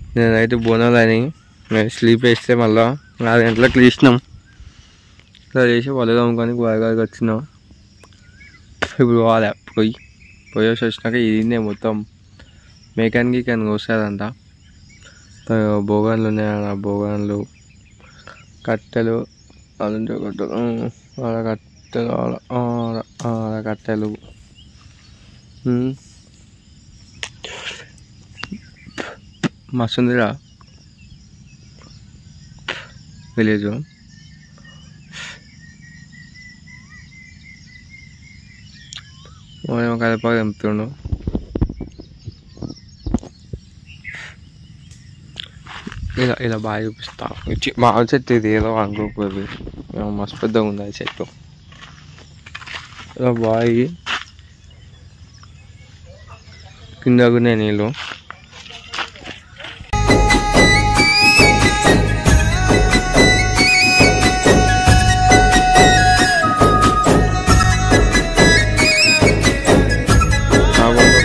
నేను నైట్ బోనాలు అని మేము స్లీప్ వేస్తే మళ్ళా నాలుగు గంటలకు లేచినాం ఇట్లా చేసి వాళ్ళు తమ్ముకొని కూరగాయలకు వచ్చినాం ఇప్పుడు పోవాలి పోయి పోయేసి వచ్చినాక ఇది మొత్తం మెకానిక్ అని వస్తుందంట బోగాన్లు ఉన్నాయన్న బోగాన్లు కట్టెలు అలాంటి కట్టెలు ఆడ కట్టెలు ఆడ ఆడ ఆడ కట్టెలు ఉమ్. మస్తుందిరా విలేజ్ మనం కలప తెంపుతుండు ఇలా ఇలా బాగా చూపిస్తా ఇచ్చి మామిడి చెట్టు ఇది ఏదో అనుకోకపోయి ఏమో మస్తు పెద్దగా ఉంది ఆ చెట్టు ఇలా బాయి కింద కూడా నీళ్ళు ఆ బాబా.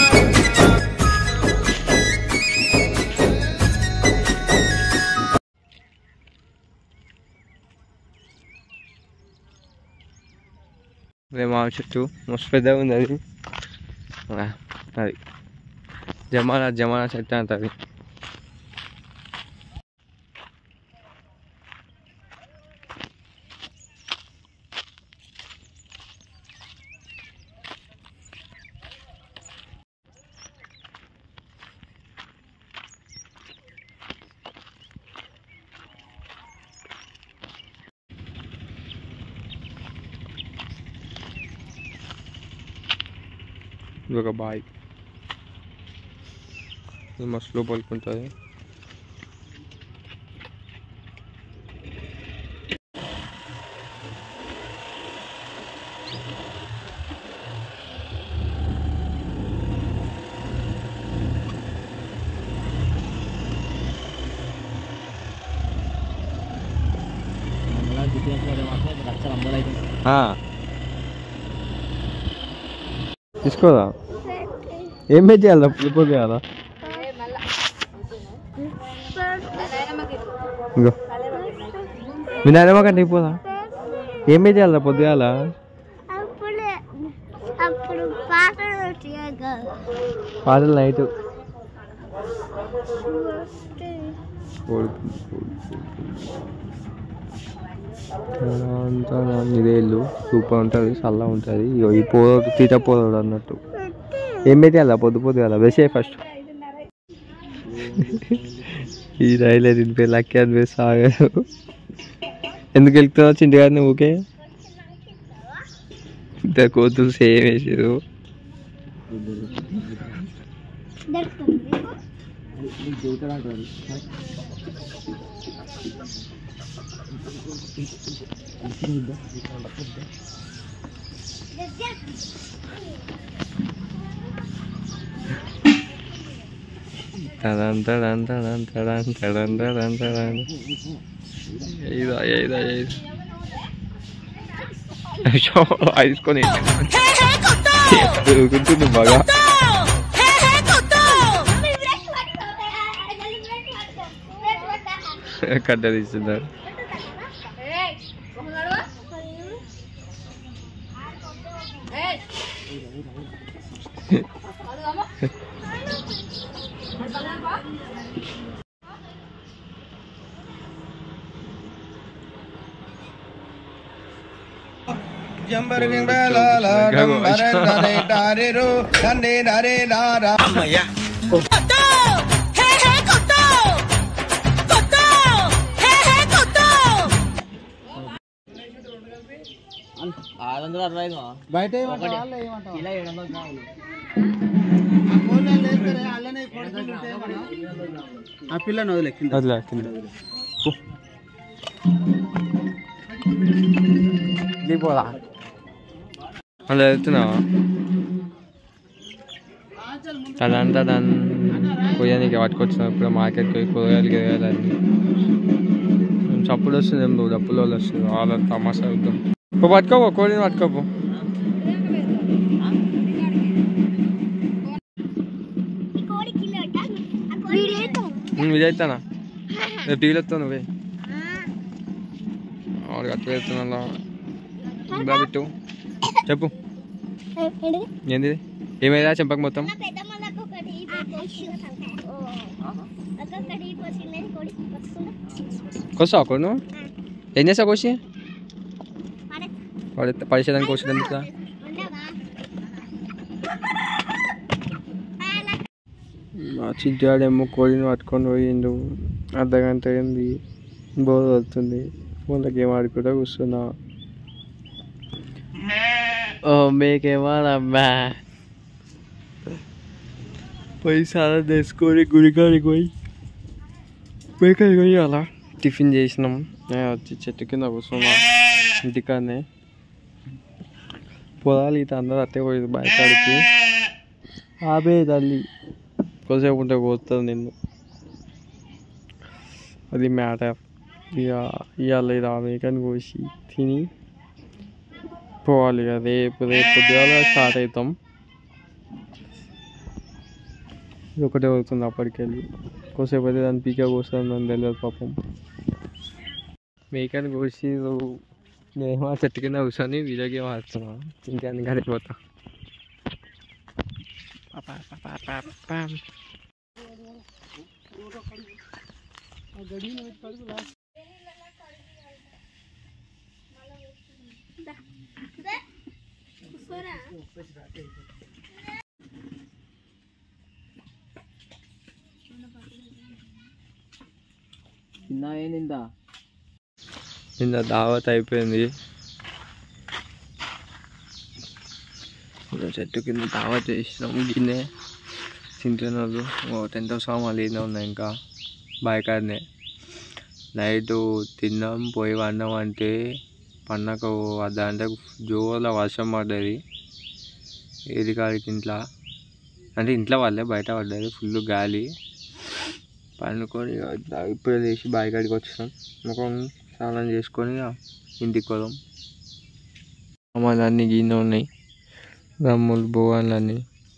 అదే మామిడి చెట్టు మస్తు పెద్దగా ఉంది అది ఆ, అది జమానా జమానా చెట్టు అంట అది ఇది ఒక బాయ్ ఇది మస్తు లోపలికి ఉంటుంది ఆ. తీసుకోదా ఏం పెట్టి చేయాలి పులిపో చేయాలా ఇంకో మీ నాయనమ్మ కంటే అయిపోదా ఏం పెట్టి చేయాలి పొద్దుగాల అప్పుడు అప్పుడు పాటలు వచ్చాక పాటలు నైట్ ఇదే ఇల్లు సూపర్ ఉంటుంది చల్ల ఉంటుంది ఇగో ఈ పోదు తీట పోదాడు అన్నట్టు ఏం పెట్టాలా పొద్దు పొద్దు కదా వేసే ఫస్ట్ ఈ రైలే దీని పేరు లక్కీ అని వేసి సాగారు ఎందుకు వెళ్తున్నావు చింటి గారిని ఊకే ఇద్దరు కోతులు సేమ్ వేసారు తడన్ తడన్ తడన్ తడన్ తడన్ తడన్ తడన్ ఐదు ఐదు ఐదు ఐదుకొని దొరుకుతుంది బాగా కట్ట తీస్తున్నారు బయట ఆ పిల్లని వదిలేకింది వదిలే కింద పో. దిగిపోదా అలా వెళ్తున్నావా అదంతా దాన్ని కొయ్యానికి పట్టుకొచ్చినప్పుడు మార్కెట్కి పోయి కూరగాయలు గిరగాయలన్నీ మేము చప్పుడు వస్తుంది ఏం లేదు డప్పుల వాళ్ళు వస్తుంది వాళ్ళ తమాషా అవుతాం పో పట్టుకోపో కోడిని పట్టుకోపో విజయ్ అవుతానా టీవీలో వస్తావు నువ్వే ఆవిడ కట్టు వేస్తున్నా ఇంకా పెట్టు చెప్పు ఏంది ఏమైందా చెంపక మొత్తం పెద్దమ్మలకు ఒకటి ఒకటి వచ్చిందని కొడి వస్తుంది కొస్తావు అక్కడ నువ్వు ఏం చేస్తావు కోసి పడే పడే పడేసేదానికి కోసి ఎందుకు ఉండవా మా చిట్టాడేమో కోడిని పట్టుకొని పోయిండు అర్ధ గంట అయింది బోర్ వస్తుంది ఫోన్లో గేమ్ ఆడుకుంటూ కూర్చున్నా ఓ మీకేమోనమ్మా పోయి సారా తెచ్చుకొని గుడికాడికి పోయి బేకరీ పోయి అలా టిఫిన్ చేసినాం నేను వచ్చి చెట్టు కింద కూర్చున్నా ఇంటికాడనే పొలాలు ఇత అందరూ అట్టే పోయింది బయకాడికి ఆపే తల్లి కొద్దిసేపు ఉంటే పోతుంది నిన్ను అది మ్యాటర్ ఇక ఇవాళ ఇది అమెరికన్ కోసి తిని పోవాలి ఇక రేపు రేపు పొద్దుగాల స్టార్ట్ అవుతాం ఇది ఒకటే అవుతుంది అప్పటికెళ్ళి కొద్దిసేపు అయితే దాని పీక కోస్తుంది అని తెలియదు పాపం మేకని కోసి నువ్వు నేను ఆ చెట్టు కింద కూర్చొని వీడియో గేమ్ ఆడుతున్నా ఇంకా ఇంకా అయిపోతా పాపా పాపా పాపా నిన్న దావత్ అయిపోయింది ఈరోజు చెట్టు కింద దావత్ చేసినాం గిన్నె తింటున్న వాళ్ళు ఓ టెంట్ హౌస్ మళ్ళీ ఈయన ఉన్నాయి ఇంకా బాయికాడనే నైట్ తిన్నాం పోయి వండాం అంటే పండగ అర్ధ గంటకు జోరులో వర్షం పడ్డది ఏది కాడికి ఇంట్లో అంటే ఇంట్లో వాళ్ళే బయట పడ్డది ఫుల్ గాలి పండుకొని ఇక ఇప్పుడే లేచి బావి కాడికి వచ్చినాం ముఖం స్నానం చేసుకొని ఇక ఇంటికి పోదాం సామాన్లు అన్నీ గిన్నె ఉన్నాయి గమ్ములు బోగాన్లు అన్నీ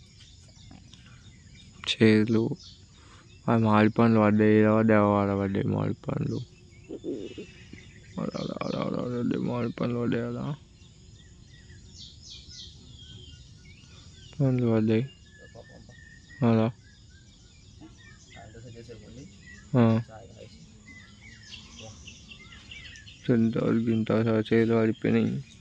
చేతులు ఆ మామిడి పండ్లు పడ్డాయి ఇలా పడ్డాయి ఆడ పడ్డాయి మామిడి పండ్లు ఆడ ఆడ ఆడ ఆడ ఆడ పడ్డాయి మామిడి పండ్లు పడ్డాయి అలా పండ్లు పడ్డాయి అలా గింత గింత చేతులు పడిపోయినాయి